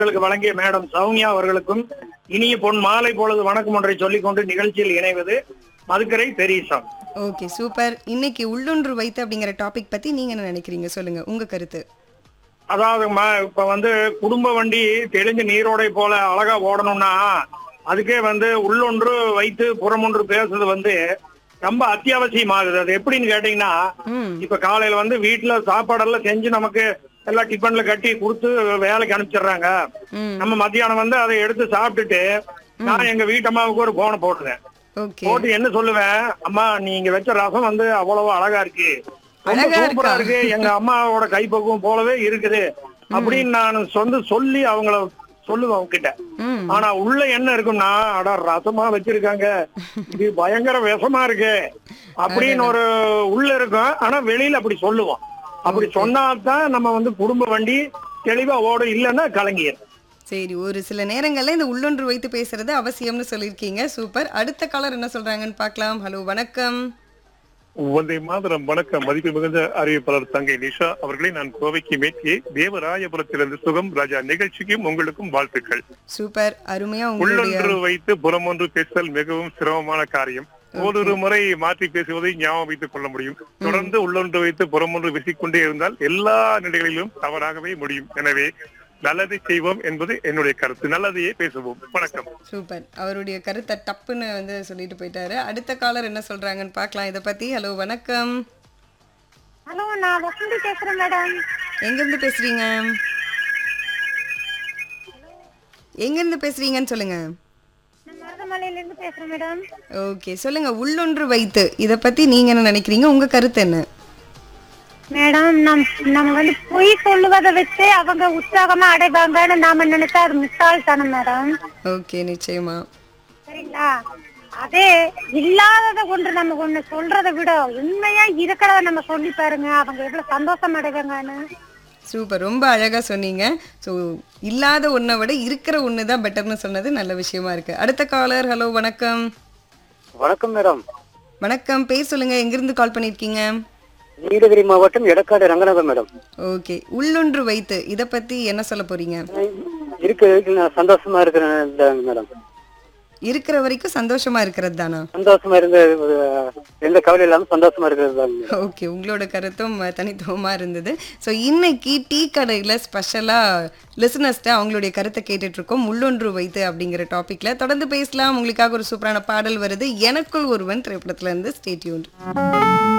உங்களுக்கு வழங்கிய மேடம் சௌமியா அவர்களுக்கும் இனிய பொன் மாலை பொழுது வணக்கம் ஒன்றை சொல்லிக்கொண்டு நிகழ்ச்சியில் இணைவது மதுக்கரை பெரியசா ஓகே சூப்பர் இன்னைக்கு உள்ளொன்று வைத்து அப்படிங்கிற டாபிக் பத்தி நீங்க என்ன நினைக்கிறீங்க சொல்லுங்க உங்க கருத்து அதாவது ம- இப்ப வந்து குடும்ப வண்டி தெளிஞ்ச நீரோடை போல அழகா ஓடணும்னா அதுக்கே வந்து உள்ளொன்று வைத்து புறமொன்று பேசுறது வந்து ரொம்ப அத்தியாவசியமாகுது அது எப்படின்னு கேட்டீங்கன்னா ம் இப்ப காலையில வந்து வீட்டுல சாப்பாடெல்லாம் செஞ்சு நமக்கு எல்லாம் டிஃபன்ல கட்டி கொடுத்து வேலைக்கு அனுப்பிச்சிடுறாங்க ம் நம்ம மத்தியானம் வந்து அதை எடுத்து சாப்பிட்டுட்டு நான் எங்க வீட்டம்மாவுக்கு ஒரு போனை போட்டுறேன் ஓகே போட்டு என்ன சொல்லுவேன் அம்மா நீங்க வச்ச ரசம் வந்து அவ்வளவு அழகா இருக்கு ரொம்ப அழகா சூப்பரா இருக்கா? இருக்கு எங்க அம்மாவோட கைப்பக்குவம் போலவே இருக்குது அப்படின்னு நான் சொந்து சொல்லி அவங்கள சொல்லுவேன் அவங்க கிட்ட ம் ஆனா உள்ள என்ன இருக்கும்னா அட ரசமா வச்சிருக்காங்க இது பயங்கர விஷமா இருக்கு அப்படின்னு ஒரு உள்ள இருக்கும் ஆனா வெளியில அப்படி சொல்லுவோம் அப்படி சொன்னாதான் நம்ம வந்து குடும்ப வண்டி தெளிவா ஓடும் இல்லைன்னா கலங்கிடும் சரி ஒரு சில நேரங்கள்ல இந்த உள்ளொன்று வைத்து பேசுறது அவசியம்னு சொல்லியிருக்கீங்க சூப்பர் அடுத்த காலர் என்ன சொல்றாங்கன்னு பார்க்கலாம் ஹலோ வணக்கம் வந்தே மாதரம் வணக்கம் மதிப்பு மிகுந்த அறிவிப்பாளர் தங்கை நிஷா அவர்களை நான் கோவைக்கு மேற்கே தேவராயபுரத்திலிருந்து சுகம் ராஜா நிகழ்ச்சிக்கும் உங்களுக்கும் வாழ்த்துக்கள் சூப்பர் அருமையா உங்களுடைய உள்ளொன்று வைத்து புறமொன்று பேசுதல் மிகவும் சிரமமான காரியம் ஓரிரு முறை மாற்றி பேசுவதை ஞாபகம் வைத்துக் கொள்ள முடியும் தொடர்ந்து உள்ளொன்று வைத்து புறமொன்று வீசிக்கொண்டே இருந்தால் எல்லா நிலைகளிலும் தவறாகவே முடியும் எனவே நல்லதை செய்வோம் என்பது என்னுடைய கருத்து நல்லதையே பேசுவோம் வணக்கம் சூப்பர் அவருடைய கருத்தை டப்புன்னு வந்து சொல்லிட்டு போயிட்டாரு அடுத்த காலர் என்ன சொல்றாங்கன்னு பார்க்கலாம் இதை பத்தி ஹலோ வணக்கம் ஹலோ நான் வசந்தி பேசுறேன் மேடம் எங்க இருந்து பேசுறீங்க எங்க இருந்து பேசுறீங்கன்னு சொல்லுங்க நான் மருதமலையில இருந்து பேசுறேன் மேடம் ஓகே சொல்லுங்க உள்ளொன்று வைத்து இத பத்தி நீங்க என்ன நினைக்கிறீங்க உங்க கருத்து என்ன மேடம் நம் நம்ம வந்து பொய் சொல்லுவதை வச்சு அவங்க உற்சாகமா அடைவாங்கன்னு நாம நினைச்சா அது முட்டாள்தனம் மேடம் ஓகே நிச்சயமா சரிங்களா அதே இல்லாதத ஒன்று நம்ம ஒண்ணு சொல்றதை விட உண்மையா இருக்கிறத நம்ம சொல்லி பாருங்க அவங்க எவ்வளவு சந்தோஷம் அடைவாங்கன்னு சூப்பர் ரொம்ப அழகா சொன்னீங்க ஸோ இல்லாத ஒன்றை விட இருக்கிற ஒன்று தான் பெட்டர்னு சொன்னது நல்ல விஷயமா இருக்கு அடுத்த காலர் ஹலோ வணக்கம் வணக்கம் மேடம் வணக்கம் பேர் சொல்லுங்க எங்கிருந்து கால் பண்ணியிருக்கீங்க நீலகிரி மாவட்டம் எடக்காடு ரங்கநாதன் மேடம் ஓகே உள்ளொன்று வைத்து இத பத்தி என்ன சொல்ல போறீங்க இருக்கு இருக்கு, நான் சந்தோஷமா இருக்கிறேன் இந்த மேடம் இருக்கிற வரைக்கும் சந்தோஷமா இருக்கிறது தானா சந்தோஷமா இருந்த ஒரு, எந்த கவலை இல்லாம சந்தோஷமா இருக்கிறது தான் மேடம். ஓகே உங்களோட கருத்தும் அஹ், தனித்துவமா இருந்தது ஸோ இன்னைக்கு டீ கடையில் ஸ்பெஷலாக லிசனர்ஸ்ட்டு அவங்களுடைய கருத்தை கேட்டுட்டு இருக்கோம் உள்ளொன்று வைத்து அப்படிங்கிற டாபிக்ல தொடர்ந்து பேசலாம் உங்களுக்காக ஒரு சூப்பரான பாடல் வருது எனக்குள் ஒருவன் திரைப்படத்துல இருந்து ஸ்டேட்யூன்